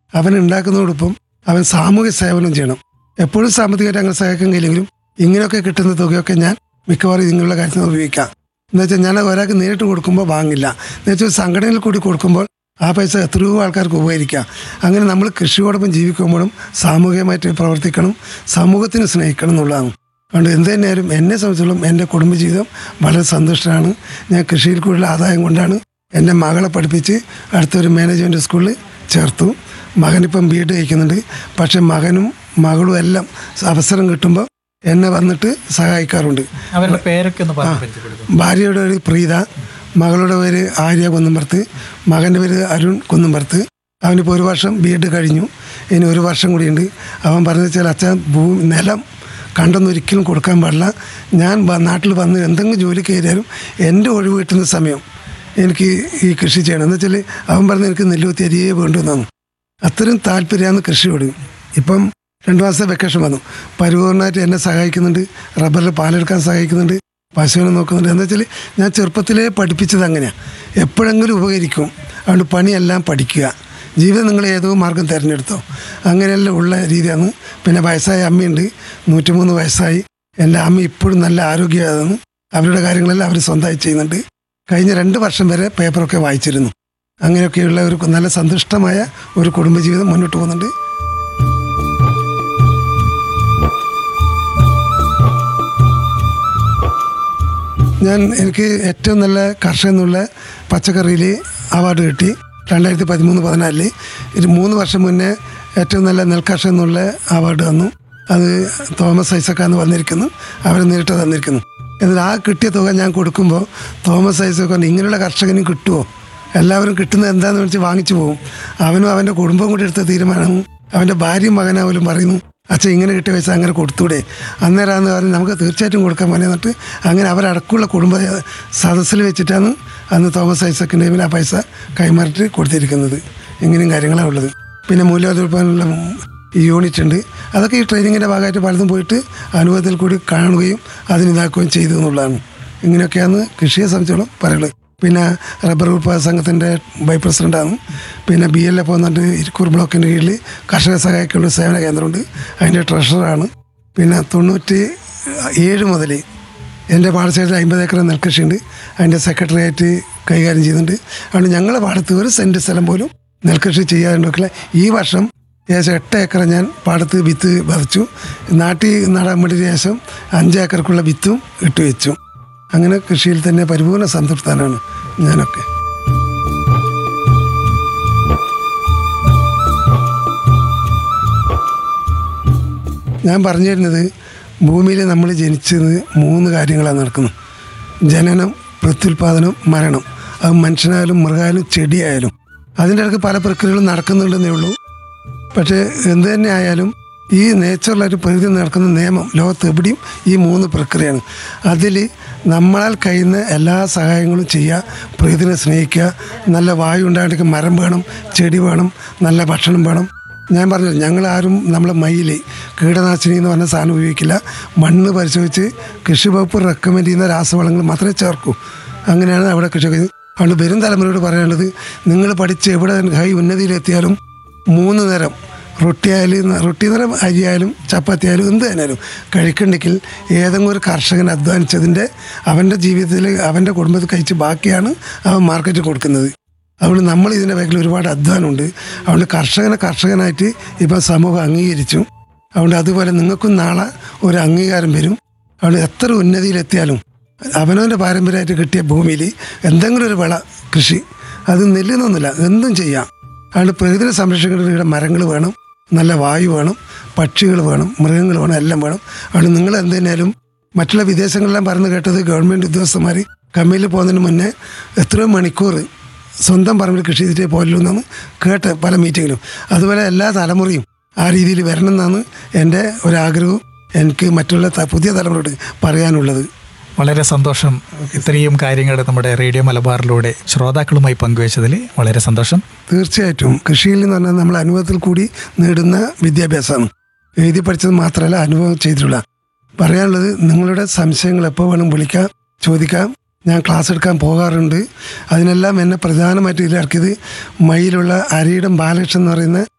അവൻ ഉണ്ടാക്കുന്നതോടൊപ്പം അവൻ സാമൂഹ്യ സേവനം ചെയ്യണം എപ്പോഴും സാമ്പത്തികമായിട്ട് അങ്ങനെ സഹായിക്കാൻ കഴിയില്ലെങ്കിലും ഇങ്ങനെയൊക്കെ കിട്ടുന്ന തുകയൊക്കെ ഞാൻ മിക്കവാറും ഇങ്ങനെയുള്ള കാര്യത്തിന് ഉപയോഗിക്കാം എന്ന് വെച്ചാൽ ഞാൻ ഒരാൾക്ക് നേരിട്ട് കൊടുക്കുമ്പോൾ വാങ്ങില്ല എന്ന് വെച്ചാൽ സംഘടനയിൽ കൂടി കൊടുക്കുമ്പോൾ ആ പൈസ എത്രയോ ആൾക്കാർക്ക് ഉപകരിക്കാം അങ്ങനെ നമ്മൾ കൃഷിയോടൊപ്പം ജീവിക്കുമ്പോഴും സാമൂഹികമായിട്ട് പ്രവർത്തിക്കണം സമൂഹത്തിന് സ്നേഹിക്കണം എന്നുള്ളതാണ് അതുകൊണ്ട് എന്ത് തന്നെയായാലും എന്നെ സംബന്ധിച്ചിടത്തോളം എൻ്റെ കുടുംബജീവിതം വളരെ സന്തുഷ്ടമാണ് ഞാൻ കൃഷിയിൽ കൂടുതൽ ആദായം കൊണ്ടാണ് എൻ്റെ മകളെ പഠിപ്പിച്ച് അടുത്തൊരു മാനേജ്മെൻറ്റ് സ്കൂളിൽ ചേർത്തു മകനിപ്പം ബി എഡ് കഴിക്കുന്നുണ്ട് പക്ഷേ മകനും മകളും എല്ലാം അവസരം കിട്ടുമ്പോൾ എന്നെ വന്നിട്ട് സഹായിക്കാറുണ്ട് അവരുടെ പേരൊക്കെ ഒന്ന് പറഞ്ഞു പരിചയപ്പെടുത്തും ഭാര്യയുടെ പേര് പ്രീത മകളുടെ പേര് ആര്യ കുന്നമ്പർത്ത് മകൻ്റെ പേര് അരുൺ കുന്നമ്പർത്ത് അവനിപ്പോൾ ഒരു വർഷം ബി എഡ് കഴിഞ്ഞു ഇനി ഒരു വർഷം കൂടിയുണ്ട് അവൻ പറഞ്ഞു വെച്ചാൽ അച്ഛൻ ഭൂമി നിലം കണ്ടൊന്നും ഒരിക്കലും കൊടുക്കാൻ പാടില്ല ഞാൻ വ- നാട്ടിൽ വന്ന് എന്തെങ്കിലും ജോലി കയറിയാലും എൻ്റെ ഒഴിവ് കിട്ടുന്ന സമയം എനിക്ക് ഈ കൃഷി ചെയ്യണം എന്ന് വെച്ചാൽ അവൻ പറഞ്ഞ് എനിക്ക് നെല്ലുകുത്തി അരിയേ വേണ്ടുവെന്നാണ് അത്രയും താല്പര്യമാണ് കൃഷിയോട് ഇപ്പം രണ്ട് മാസത്തെ വെക്കേഷൻ വന്നു പരിപൂർണമായിട്ട് എന്നെ സഹായിക്കുന്നുണ്ട് റബ്ബറിൽ പാലെടുക്കാൻ സഹായിക്കുന്നുണ്ട് പശുവിനെ നോക്കുന്നുണ്ട് എന്താ വെച്ചാൽ ഞാൻ ചെറുപ്പത്തിലേ പഠിപ്പിച്ചത് അങ്ങനെയാണ് എപ്പോഴെങ്കിലും ഉപകരിക്കും അതുകൊണ്ട് പണിയെല്ലാം പഠിക്കുക ജീവിതം നിങ്ങൾ ഏതോ മാർഗം തിരഞ്ഞെടുത്തോ അങ്ങനെയെല്ലാം ഉള്ള രീതിയാണ് പിന്നെ വയസ്സായ അമ്മയുണ്ട് നൂറ്റിമൂന്ന് വയസ്സായി എൻ്റെ അമ്മ ഇപ്പോഴും നല്ല ആരോഗ്യമാണ് അവരുടെ കാര്യങ്ങളെല്ലാം അവർ സ്വന്തമായി ചെയ്യുന്നുണ്ട് കഴിഞ്ഞ രണ്ട് വർഷം വരെ പേപ്പറൊക്കെ വായിച്ചിരുന്നു അങ്ങനെയൊക്കെയുള്ള ഒരു നല്ല സന്തുഷ്ടമായ ഒരു കുടുംബജീവിതം മുന്നോട്ട് പോകുന്നുണ്ട് ഞാൻ എനിക്ക് ഏറ്റവും നല്ല കർഷകൻ എന്നുള്ള പച്ചക്കറിയിൽ അവാർഡ് കിട്ടി രണ്ടായിരത്തി പതിമൂന്ന് പതിനാലില് ഇത് മൂന്ന് വർഷം മുന്നേ ഏറ്റവും നല്ല നെൽകർഷകൻ എന്നുള്ള അവാർഡ് തന്നു അത് തോമസ് ഐസക്കാന്ന് വന്നിരിക്കുന്നു അവർ നേരിട്ട് തന്നിരിക്കുന്നു എന്നാൽ ആ കിട്ടിയ തുക ഞാൻ കൊടുക്കുമ്പോൾ തോമസ് ഐസക്ക് പറഞ്ഞു ഇങ്ങനെയുള്ള കർഷകനും കിട്ടുമോ എല്ലാവരും കിട്ടുന്നത് എന്താണെന്ന് വെച്ച് വാങ്ങിച്ചു പോകും അവനും അവൻ്റെ കുടുംബം കൂടി എടുത്ത തീരുമാനവും അവൻ്റെ ഭാര്യയും മകനാവലും പറയുന്നു അച്ഛൻ ഇങ്ങനെ കിട്ടിയ പൈസ അങ്ങനെ കൊടുത്തൂടെ അന്നേരമാണെന്ന് പറഞ്ഞ് നമുക്ക് തീർച്ചയായിട്ടും കൊടുക്കാൻ പോലെ എന്നിട്ട് അങ്ങനെ അവരടക്കമുള്ള കുടുംബ സദസ്സിൽ വെച്ചിട്ടാണ് അന്ന് തോമസ് ഐസക്കിൻ്റെ കയ്യിൽ ആ പൈസ കൈമാറിട്ട് കൊടുത്തിരിക്കുന്നത് ഇങ്ങനെയും കാര്യങ്ങളാണ് ഉള്ളത് പിന്നെ മൂല്യോത്പാദനമുള്ള ഈ യൂണിറ്റ് ഉണ്ട് അതൊക്കെ ഈ ട്രെയിനിങ്ങിൻ്റെ ഭാഗമായിട്ട് പലതും പോയിട്ട് അനുഭവത്തിൽ കൂടി കാണുകയും അതിനിതാക്കുകയും ചെയ്തു എന്നുള്ളതാണ് ഇങ്ങനെയൊക്കെയാണ് കൃഷിയെ സംബന്ധിച്ചോളം പറയുള്ളത് പിന്നെ റബ്ബർ ഉൽപ്പാദക സംഘത്തിൻ്റെ വൈസ് പ്രസിഡൻ്റാണ് പിന്നെ ബി എൽ എഫ് എന്നിട്ട് ഇരിക്കൂർ ബ്ലോക്കിൻ്റെ കീഴിൽ കർഷക സഹായിക്കുള്ള സേവന കേന്ദ്രമുണ്ട് അതിൻ്റെ ട്രഷറാണ് പിന്നെ തൊണ്ണൂറ്റി ഏഴ് മുതൽ എൻ്റെ പാടശേഖരത്തിൽ അമ്പത് ഏക്കർ നെൽകൃഷിയുണ്ട് അതിൻ്റെ സെക്രട്ടറിയായിട്ട് കൈകാര്യം ചെയ്യുന്നുണ്ട് അതുകൊണ്ട് ഞങ്ങളുടെ പാടത്ത് ഒരു സെൻറ്റ് സ്ഥലം പോലും നെൽകൃഷി ചെയ്യാറുണ്ടൊക്കെ ഈ വർഷം ഏകദേശം എട്ട് ഏക്കർ ഞാൻ പാടത്ത് വിത്ത് പറിച്ചു നാട്ടിൽ നടാൻ വേണ്ടി ശേഷം അഞ്ച് ഏക്കർക്കുള്ള വിത്തും ഇട്ട് വെച്ചു അങ്ങനെ കൃഷിയിൽ തന്നെ പരിപൂർണ്ണ സംതൃപ്തനാണ് ഞാനൊക്കെ ഞാൻ പറഞ്ഞു വരുന്നത് ഭൂമിയിൽ നമ്മൾ ജനിച്ചത് മൂന്ന് കാര്യങ്ങളാണ് നടക്കുന്നത് ജനനം പ്രത്യുൽപാദനം മരണം അത് മനുഷ്യനായാലും മൃഗമായാലും ചെടിയായാലും അതിൻ്റെ ഇടയ്ക്ക് പല പ്രക്രിയകളും നടക്കുന്നുണ്ടെന്നേ ഉള്ളൂ പക്ഷേ എന്ത് തന്നെ ആയാലും ഈ നേച്ചുറലായിട്ട് പ്രകൃതി നടക്കുന്ന നിയമം ലോകത്ത് എവിടെയും ഈ മൂന്ന് പ്രക്രിയയാണ് അതിൽ നമ്മളാൽ കഴിയുന്ന എല്ലാ സഹായങ്ങളും ചെയ്യുക പ്രകൃതിനെ സ്നേഹിക്കുക നല്ല വായു ഉണ്ടാകണമെങ്കിൽ മരം വേണം ചെടി വേണം നല്ല ഭക്ഷണം വേണം ഞാൻ പറഞ്ഞു ഞങ്ങളാരും നമ്മളെ മയിൽ കീടനാശിനി എന്ന് പറഞ്ഞ സാധനം ഉപയോഗിക്കില്ല മണ്ണ് പരിശോധിച്ച് കൃഷി വകുപ്പ് റെക്കമെൻഡ് ചെയ്യുന്ന രാസവളങ്ങൾ മാത്രമേ ചേർക്കൂ അങ്ങനെയാണ് അവിടെ കൃഷി ചെയ്യുന്നത്. അതുകൊണ്ട് വരും തലമുറയോട് പറയാനുള്ളത് നിങ്ങൾ പഠിച്ച് എവിടെ ഹൈ ഉന്നതിയിലെത്തിയാലും മൂന്ന് നേരം റൊട്ടി ആയാലും റൊട്ടി നിറം അരി ആയാലും ചപ്പാത്തി ആയാലും എന്ത് തന്നെയാലും കഴിക്കണ്ടെങ്കിൽ ഏതെങ്കിലും ഒരു കർഷകൻ അധ്വാനിച്ചതിൻ്റെ അവൻ്റെ ജീവിതത്തിൽ അവൻ്റെ കുടുംബത്തിൽ കഴിച്ച് ബാക്കിയാണ് അവൻ മാർക്കറ്റിൽ കൊടുക്കുന്നത് അതുകൊണ്ട് നമ്മൾ ഇതിൻ്റെ ബാക്കിൽ ഒരുപാട് അധ്വാനമുണ്ട് അതുകൊണ്ട് കർഷകനെ കർഷകനായിട്ട് ഇപ്പം സമൂഹം അംഗീകരിച്ചു അതുകൊണ്ട് അതുപോലെ നിങ്ങൾക്കും നാളെ ഒരു അംഗീകാരം വരും അതുകൊണ്ട് എത്ര ഉന്നതിയിലെത്തിയാലും അവനവൻ്റെ പാരമ്പര്യമായിട്ട് കിട്ടിയ ഭൂമിയിൽ എന്തെങ്കിലും ഒരു വിള കൃഷി അത് നെല്ലുന്നൊന്നുമില്ല എന്തും ചെയ്യാം അതുകൊണ്ട് പ്രകൃതിയെ സംരക്ഷിക്കേണ്ട ഇവിടെ മരങ്ങൾ വേണം നല്ല വായു വേണം പക്ഷികൾ വേണം മൃഗങ്ങൾ വേണം എല്ലാം വേണം അതുകൊണ്ട് നിങ്ങൾ എന്ത് തന്നെയാലും മറ്റുള്ള വിദേശങ്ങളിലെല്ലാം പറഞ്ഞു കേട്ടത് ഗവൺമെൻറ് ഉദ്യോഗസ്ഥന്മാർ കമ്മിയിൽ പോകുന്നതിന് മുന്നേ എത്രയോ മണിക്കൂർ സ്വന്തം പറമ്പിൽ കൃഷി ചെയ്തിട്ടേ പോലുള്ളൂ എന്നാണ് കേട്ട് പല മീറ്റിങ്ങിലും അതുപോലെ എല്ലാ തലമുറയും ആ രീതിയിൽ വരണം എന്നാണ് എൻ്റെ ഒരാഗ്രഹവും എനിക്ക് മറ്റുള്ള ത- പുതിയ തലമുറയോട് പറയാനുള്ളത് വളരെ സന്തോഷം ഇത്രയും കാര്യങ്ങൾ നമ്മുടെ റേഡിയോ മലബാറിലൂടെ ശ്രോതാക്കളുമായി പങ്കുവച്ചതിൽ വളരെ സന്തോഷം തീർച്ചയായിട്ടും കൃഷിയിൽ എന്ന് പറഞ്ഞാൽ നമ്മൾ അനുഭവത്തിൽ കൂടി നേടുന്ന വിദ്യാഭ്യാസമാണ് എഴുതി പഠിച്ചത് മാത്രമല്ല അനുഭവം ചെയ്തിട്ടുള്ള പറയാനുള്ളത് നിങ്ങളുടെ സംശയങ്ങൾ എപ്പോൾ വേണം വിളിക്കാം ചോദിക്കാം ഞാൻ ക്ലാസ് എടുക്കാൻ പോകാറുണ്ട് അതിനെല്ലാം എന്നെ പ്രധാനമായിട്ട് ഇതിലിറക്കിയത് മയിലുള്ള അരിയിടം ബാലകൃഷ്ണൻ എന്ന് പറയുന്ന